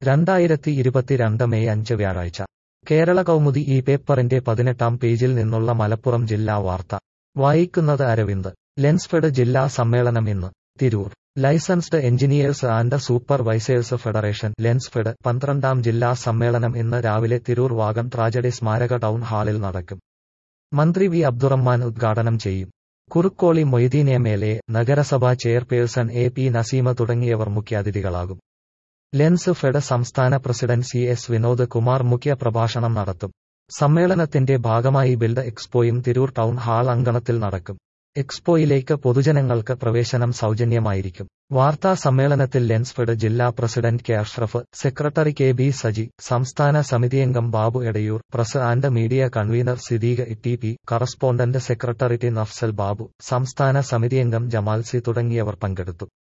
രണ്ടായിരത്തി ഇരുപത്തിരണ്ട് മെയ് അഞ്ച് വ്യാഴാഴ്ച കേരള കൗമുദി ഈ പേപ്പറിന്റെ പതിനെട്ടാം പേജിൽ നിന്നുള്ള മലപ്പുറം ജില്ലാ വാർത്ത വായിക്കുന്നത് അരവിന്ദ് ലെൻസ്ഫെഡ് ജില്ലാ സമ്മേളനം ഇന്ന് Tirur licensed engineers and supervisors federation Lensfed പന്ത്രണ്ടാം ജില്ലാ സമ്മേളനം ഇന്ന് രാവിലെ തിരൂർ വാഗൺ ട്രാജഡി സ്മാരക ടൗൺ ഹാളിൽ നടക്കും മന്ത്രി വി അബ്ദുറഹ്മാൻ ഉദ്ഘാടനം ചെയ്യും Kurukkoli Moideen M L A നഗരസഭാ ചെയർപേഴ്സൺ എ പി നസീമ തുടങ്ങിയവർ മുഖ്യാതിഥികളാകും ലെൻസ് ഫെഡ് സംസ്ഥാന president C S Vinod Kumar മുഖ്യ പ്രഭാഷണം നടത്തും സമ്മേളനത്തിന്റെ ഭാഗമായി ബിൽഡ് എക്സ്പോയും തിരൂർ ടൗൺ ഹാൾ അങ്കണത്തിൽ നടക്കും എക്സ്പോയിലേക്ക് പൊതുജനങ്ങൾക്ക് പ്രവേശനം സൗജന്യമായിരിക്കും വാർത്താ സമ്മേളനത്തിൽ ലെൻസ്ഫെഡ് ജില്ലാ president K Ashraf secretary K B Saji സംസ്ഥാന സമിതിയംഗം Babu Edayur press and media convener Siddique T P correspondent secretary T Nafsal Babu സംസ്ഥാന സമിതിയംഗം ജമാൽ സി തുടങ്ങിയവർ പങ്കെടുത്തു